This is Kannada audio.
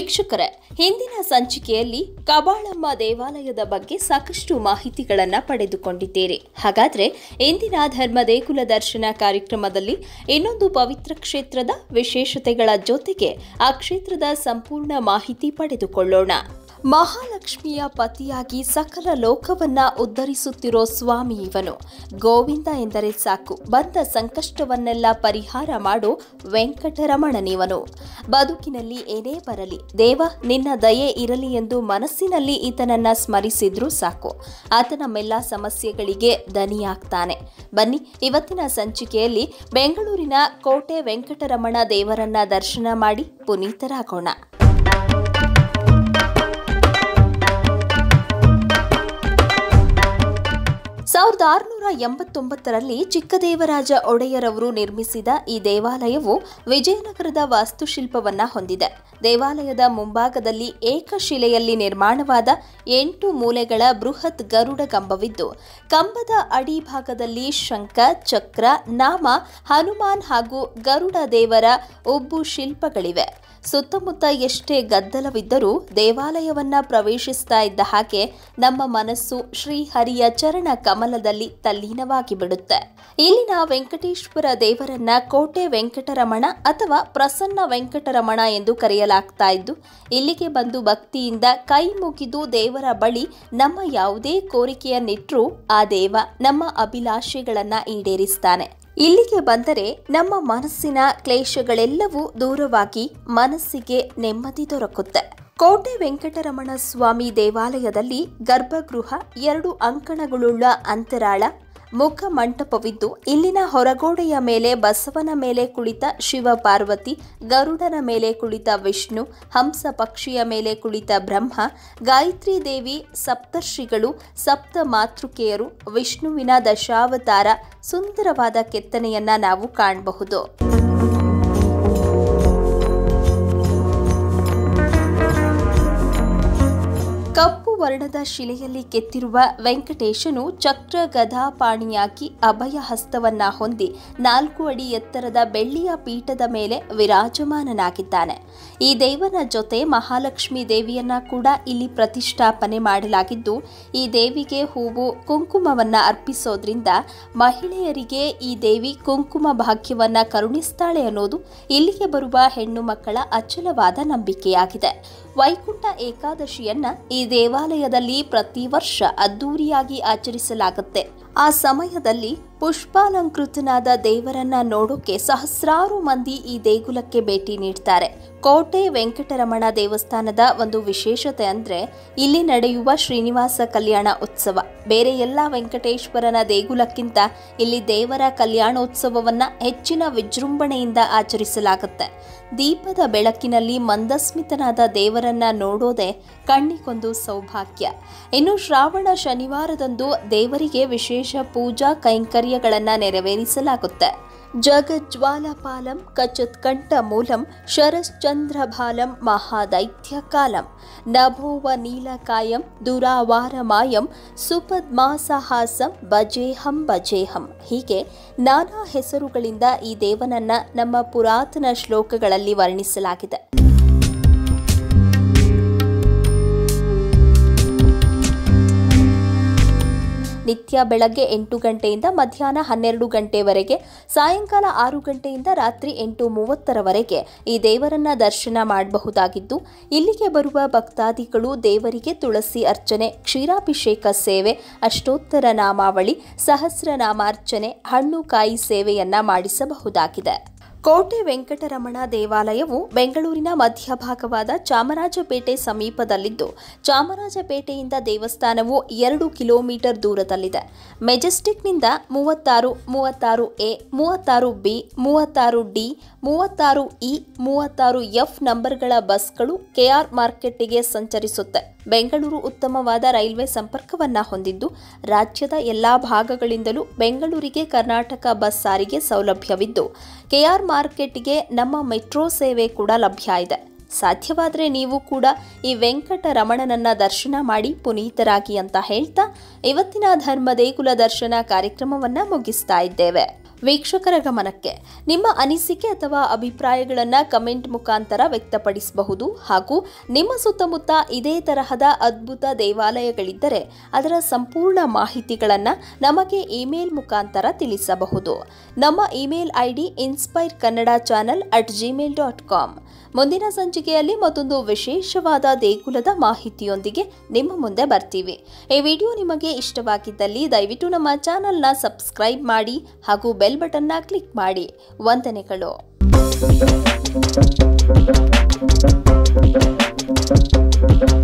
ವೀಕ್ಷಕರೇ ಹಿಂದಿನ ಸಂಚಿಕೆಯಲ್ಲಿ ಕಬಾಳಮ್ಮ ದೇವಾಲಯದ ಬಗ್ಗೆ ಸಾಕಷ್ಟು ಮಾಹಿತಿಗಳನ್ನ ಪಡೆದುಕೊಂಡಿದ್ದೀರಿ ಹಾಗಾದ್ರೆ ಇಂದಿನ ಧರ್ಮ ದೇಗುಲ ದರ್ಶನ ಕಾರ್ಯಕ್ರಮದಲ್ಲಿ ಇನ್ನೊಂದು ಪವಿತ್ರ ಕ್ಷೇತ್ರದ ವಿಶೇಷತೆಗಳ ಜೊತೆಗೆ ಆ ಕ್ಷೇತ್ರದ ಸಂಪೂರ್ಣ ಮಾಹಿತಿ ಪಡೆದುಕೊಳ್ಳೋಣ ಮಹಾಲಕ್ಷ್ಮಿಯ ಪತಿಯಾಗಿ ಸಕಲ ಲೋಕವನ್ನ ಉದ್ಧರಿಸುತ್ತಿರೋ ಸ್ವಾಮಿ ಇವನು ಗೋವಿಂದ ಎಂದರೆ ಸಾಕು ಬಂದ ಸಂಕಷ್ಟವನ್ನೆಲ್ಲ ಪರಿಹಾರ ಮಾಡೋ ವೆಂಕಟರಮಣನಿವನು ಬದುಕಿನಲ್ಲಿ ಏನೇ ಬರಲಿ ದೇವ ನಿನ್ನ ದಯೆ ಇರಲಿ ಎಂದು ಮನಸ್ಸಿನಲ್ಲಿ ಈತನನ್ನ ಸ್ಮರಿಸಿದ್ರೂ ಸಾಕು ಆತ ನಮ್ಮೆಲ್ಲ ಸಮಸ್ಯೆಗಳಿಗೆ ದನಿಯಾಗ್ತಾನೆ ಬನ್ನಿ ಇವತ್ತಿನ ಸಂಚಿಕೆಯಲ್ಲಿ ಬೆಂಗಳೂರಿನ ಕೋಟೆ ವೆಂಕಟರಮಣ ದೇವರನ್ನ ದರ್ಶನ ಮಾಡಿ ಪುನೀತರಾಗೋಣ ಸಾವಿರದ ಆರುನೂರ ಎಂಬತ್ತೊಂಬತ್ತರಲ್ಲಿ ಚಿಕ್ಕದೇವರಾಜ ಒಡೆಯರವರು ನಿರ್ಮಿಸಿದ ಈ ದೇವಾಲಯವು ವಿಜಯನಗರದ ವಾಸ್ತುಶಿಲ್ಪವನ್ನ ಹೊಂದಿದೆ ದೇವಾಲಯದ ಮುಂಭಾಗದಲ್ಲಿ ಏಕಶಿಲೆಯಲ್ಲಿ ನಿರ್ಮಾಣವಾದ ಎಂಟು ಮೂಲೆಗಳ ಬೃಹತ್ ಗರುಡ ಕಂಬವಿದ್ದು ಕಂಬದ ಅಡಿಭಾಗದಲ್ಲಿ ಶಂಖ ಚಕ್ರ ನಾಮ ಹನುಮಾನ್ ಹಾಗೂ ಗರುಡ ದೇವರ ಉಬ್ಬು ಶಿಲ್ಪಗಳಿವೆ ಸುತ್ತಮುತ್ತ ಎಷ್ಟೇ ಗದ್ದಲವಿದ್ದರೂ ದೇವಾಲಯವನ್ನ ಪ್ರವೇಶಿಸ್ತಾ ಇದ್ದ ಹಾಗೆ ನಮ್ಮ ಮನಸ್ಸು ಶ್ರೀಹರಿಯ ಚರಣ ಕಮಲದಲ್ಲಿ ತಲ್ಲೀನವಾಗಿ ಬಿಡುತ್ತೆ ಇಲ್ಲಿನ ವೆಂಕಟೇಶ್ವರ ದೇವರನ್ನ ಕೋಟೆ ವೆಂಕಟರಮಣ ಅಥವಾ ಪ್ರಸನ್ನ ವೆಂಕಟರಮಣ ಎಂದು ಕರೆಯಲಾಗ್ತಾ ಇದ್ದು ಇಲ್ಲಿಗೆ ಬಂದು ಭಕ್ತಿಯಿಂದ ಕೈ ಮುಗಿದು ದೇವರ ಬಳಿ ನಮ್ಮ ಯಾವುದೇ ಕೋರಿಕೆಯನ್ನಿಟ್ರೂ ಆ ದೇವ ನಮ್ಮ ಅಭಿಲಾಷೆಗಳನ್ನ ಈಡೇರಿಸ್ತಾನೆ ಇಲ್ಲಿಗೆ ಬಂದರೆ ನಮ್ಮ ಮನಸ್ಸಿನ ಕ್ಲೇಶಗಳೆಲ್ಲವೂ ದೂರವಾಗಿ ಮನಸ್ಸಿಗೆ ನೆಮ್ಮದಿ ದೊರಕುತ್ತೆ ಕೋಟೆ ವೆಂಕಟರಮಣ ಸ್ವಾಮಿ ದೇವಾಲಯದಲ್ಲಿ ಗರ್ಭಗೃಹ ಎರಡು ಅಂಕಣಗಳುಳ್ಳ ಅಂತರಾಳ ಮುಖ ಮಂಟಪವಿದ್ದು ಇಲ್ಲಿನ ಹೊರಗೋಡೆಯ ಮೇಲೆ ಬಸವನ ಮೇಲೆ ಕುಳಿತ ಶಿವ ಪಾರ್ವತಿ ಗರುಡನ ಮೇಲೆ ಕುಳಿತ ವಿಷ್ಣು ಹಂಸ ಪಕ್ಷಿಯ ಮೇಲೆ ಕುಳಿತ ಬ್ರಹ್ಮ ಗಾಯತ್ರಿ ದೇವಿ ಸಪ್ತರ್ಷಿಗಳು ಸಪ್ತ ಮಾತೃಕೆಯರು ವಿಷ್ಣುವಿನ ದಶಾವತಾರ ಸುಂದರವಾದ ಕೆತ್ತನೆಯನ್ನ ನಾವು ಕಾಣಬಹುದು ಕಪ್ಪು ವರ್ಣದ ಶಿಲೆಯಲ್ಲಿ ಕೆತ್ತಿರುವ ವೆಂಕಟೇಶನು ಚಕ್ರ ಗದಾಪಾಣಿಯಾಗಿ ಅಭಯ ಹಸ್ತವನ್ನ ಹೊಂದಿ ನಾಲ್ಕು ಅಡಿ ಎತ್ತರದ ಬೆಳ್ಳಿಯ ಪೀಠದ ಮೇಲೆ ವಿರಾಜಮಾನನಾಗಿದ್ದಾನೆ ಈ ದೇವನ ಜೊತೆ ಮಹಾಲಕ್ಷ್ಮಿ ದೇವಿಯನ್ನ ಕೂಡ ಇಲ್ಲಿ ಪ್ರತಿಷ್ಠಾಪನೆ ಮಾಡಲಾಗಿದ್ದು ಈ ದೇವಿಗೆ ಹೂವು ಕುಂಕುಮವನ್ನ ಅರ್ಪಿಸೋದ್ರಿಂದ ಮಹಿಳೆಯರಿಗೆ ಈ ದೇವಿ ಕುಂಕುಮ ಭಾಗ್ಯವನ್ನ ಕರುಣಿಸ್ತಾಳೆ ಅನ್ನೋದು ಇಲ್ಲಿಗೆ ಬರುವ ಹೆಣ್ಣು ಮಕ್ಕಳ ಅಚಲವಾದ ನಂಬಿಕೆಯಾಗಿದೆ ವೈಕುಂಠ ಏಕಾದಶಿಯನ್ನ ಈ ದೇವಾಲಯದಲ್ಲಿ ಪ್ರತಿ ವರ್ಷ ಅದ್ದೂರಿಯಾಗಿ ಆಚರಿಸಲಾಗುತ್ತೆ ಆ ಸಮಯದಲ್ಲಿ ಪುಷ್ಪಾಲಂಕೃತನಾದ ದೇವರನ್ನ ನೋಡೋಕೆ ಸಹಸ್ರಾರು ಮಂದಿ ಈ ದೇಗುಲಕ್ಕೆ ಭೇಟಿ ನೀಡ್ತಾರೆ ಕೋಟೆ ವೆಂಕಟರಮಣ ದೇವಸ್ಥಾನದ ಒಂದು ವಿಶೇಷತೆ ಅಂದ್ರೆ ಇಲ್ಲಿ ನಡೆಯುವ ಶ್ರೀನಿವಾಸ ಕಲ್ಯಾಣ ಉತ್ಸವ ಬೇರೆ ಎಲ್ಲ ವೆಂಕಟೇಶ್ವರನ ದೇಗುಲಕ್ಕಿಂತ ಇಲ್ಲಿ ದೇವರ ಕಲ್ಯಾಣೋತ್ಸವವನ್ನ ಹೆಚ್ಚಿನ ವಿಜೃಂಭಣೆಯಿಂದ ಆಚರಿಸಲಾಗುತ್ತೆ ದೀಪದ ಬೆಳಕಿನಲ್ಲಿ ಮಂದಸ್ಮಿತನಾದ ದೇವರನ್ನ ನೋಡೋದೇ ಕಣ್ಣಿಗೊಂದು ಸೌಭಾಗ್ಯ ಇನ್ನು ಶ್ರಾವಣ ಶನಿವಾರದಂದು ದೇವರಿಗೆ ವಿಶೇಷ ಪೂಜಾ ಕೈಂಕರ್ಯಗಳನ್ನು ನೆರವೇರಿಸಲಾಗುತ್ತೆ ಜಗಜ್ವಾಲಪಾಲಂ ಕಚತ್ಕಂಠ ಮೂಲಂ ಶರಶ್ಚಂದ್ರಭಾಲಂ ಮಹಾದೈತ್ಯಕಾಲಂ ನಭೋವ ನೀಲಕಾಯಂ ದುರಾವಾರಮಾಯಂ ಸುಪದ್ಮಾಸಹಾಸಂ ಭಜೇಹಂ ಭಜೇಹಂ ಹೀಗೆ ನಾನಾ ಹೆಸರುಗಳಿಂದ ಈ ದೇವನನ್ನ ನಮ್ಮ ಪುರಾತನ ಶ್ಲೋಕಗಳಲ್ಲಿ ವರ್ಣಿಸಲಾಗಿದೆ ನಿತ್ಯ ಬೆಳಗ್ಗೆ ಎಂಟು ಗಂಟೆಯಿಂದ ಮಧ್ಯಾಹ್ನ ಹನ್ನೆರಡು ಗಂಟೆವರೆಗೆ ಸಾಯಂಕಾಲ ಆರು ಗಂಟೆಯಿಂದ ರಾತ್ರಿ ಎಂಟು ಮೂವತ್ತರವರೆಗೆ ಈ ದೇವರನ್ನ ದರ್ಶನ ಮಾಡಬಹುದಾಗಿದ್ದು ಇಲ್ಲಿಗೆ ಬರುವ ಭಕ್ತಾದಿಗಳು ದೇವರಿಗೆ ತುಳಸಿ ಅರ್ಚನೆ ಕ್ಷೀರಾಭಿಷೇಕ ಸೇವೆ ಅಷ್ಟೋತ್ತರ ನಾಮಾವಳಿ ಸಹಸ್ರನಾಮಾರ್ಚನೆ ಹಣ್ಣು ಕಾಯಿ ಸೇವೆಯನ್ನ ಮಾಡಿಸಬಹುದಾಗಿದೆ ಕೋಟೆ ವೆಂಕಟರಮಣ ದೇವಾಲಯವು ಬೆಂಗಳೂರಿನ ಮಧ್ಯಭಾಗವಾದ ಚಾಮರಾಜಪೇಟೆ ಸಮೀಪದಲ್ಲಿದ್ದು ಚಾಮರಾಜಪೇಟೆಯಿಂದ ದೇವಸ್ಥಾನವು ಎರಡು ಕಿಲೋಮೀಟರ್ ದೂರದಲ್ಲಿದೆ ಮೆಜೆಸ್ಟಿಕ್ನಿಂದ ಮೂವತ್ತಾರು ಮೂವತ್ತಾರು ಎ ಮೂವತ್ತಾರು ಬಿ ಮೂವತ್ತಾರು ಡಿ ಮೂವತ್ತಾರು ಇ ಮೂವತ್ತಾರು ಎಫ್ ನಂಬರ್ಗಳ ಬಸ್ಗಳು ಕೆಆರ್ ಮಾರ್ಕೆಟ್ಗೆ ಸಂಚರಿಸುತ್ತೆ ಬೆಂಗಳೂರು ಉತ್ತಮವಾದ ರೈಲ್ವೆ ಸಂಪರ್ಕವನ್ನ ಹೊಂದಿದ್ದು ರಾಜ್ಯದ ಎಲ್ಲಾ ಭಾಗಗಳಿಂದಲೂ ಬೆಂಗಳೂರಿಗೆ ಕರ್ನಾಟಕ ಬಸ್ ಸಾರಿಗೆ ಸೌಲಭ್ಯವಿದ್ದು ಕೆಆರ್ ಮಾರ್ಕೆಟ್ಗೆ ನಮ್ಮ ಮೆಟ್ರೋ ಸೇವೆ ಕೂಡ ಲಭ್ಯ ಇದೆ ಸಾಧ್ಯವಾದರೆ ನೀವು ಕೂಡ ಈ ವೆಂಕಟರಮಣನನ್ನ ದರ್ಶನ ಮಾಡಿ ಪುನೀತರಾಗಿ ಅಂತ ಹೇಳ್ತಾ ಇವತ್ತಿನ ಧರ್ಮ ದೇಗುಲ ದರ್ಶನ ಕಾರ್ಯಕ್ರಮವನ್ನ ಮುಗಿಸ್ತಾ ಇದ್ದೇವೆ ವೀಕ್ಷಕರ ಗಮನಕ್ಕೆ ನಿಮ್ಮ ಅನಿಸಿಕೆ ಅಥವಾ ಅಭಿಪ್ರಾಯಗಳನ್ನು ಕಮೆಂಟ್ ಮುಖಾಂತರ ವ್ಯಕ್ತಪಡಿಸಬಹುದು ಹಾಗೂ ನಿಮ್ಮ ಸುತ್ತಮುತ್ತ ಇದೇ ತರಹದ ಅದ್ಭುತ ದೇವಾಲಯಗಳಿದ್ದರೆ ಅದರ ಸಂಪೂರ್ಣ ಮಾಹಿತಿಗಳನ್ನು ನಮಗೆ ಇಮೇಲ್ ಮುಖಾಂತರ ತಿಳಿಸಬಹುದು ನಮ್ಮ email ID inspire Kannada channel at Gmail dot com ಮುಂದಿನ ಸಂಚಿಕೆಯಲ್ಲಿ ಮತ್ತೊಂದು ವಿಶೇಷವಾದ ದೇಗುಲದ ಮಾಹಿತಿಯೊಂದಿಗೆ ನಿಮ್ಮ ಮುಂದೆ ಬರ್ತೀವಿ ಈ ವಿಡಿಯೋ ನಿಮಗೆ ಇಷ್ಟವಾಗಿದ್ದಲ್ಲಿ ದಯವಿಟ್ಟು ನಮ್ಮ ಚಾನಲ್ನ ಸಬ್ಸ್ಕ್ರೈಬ್ ಮಾಡಿ ಹಾಗೂ ಬೆಲ್ ಬಟನ್ನ ಕ್ಲಿಕ್ ಮಾಡಿ ವಂದನೆಗಳು Thank you.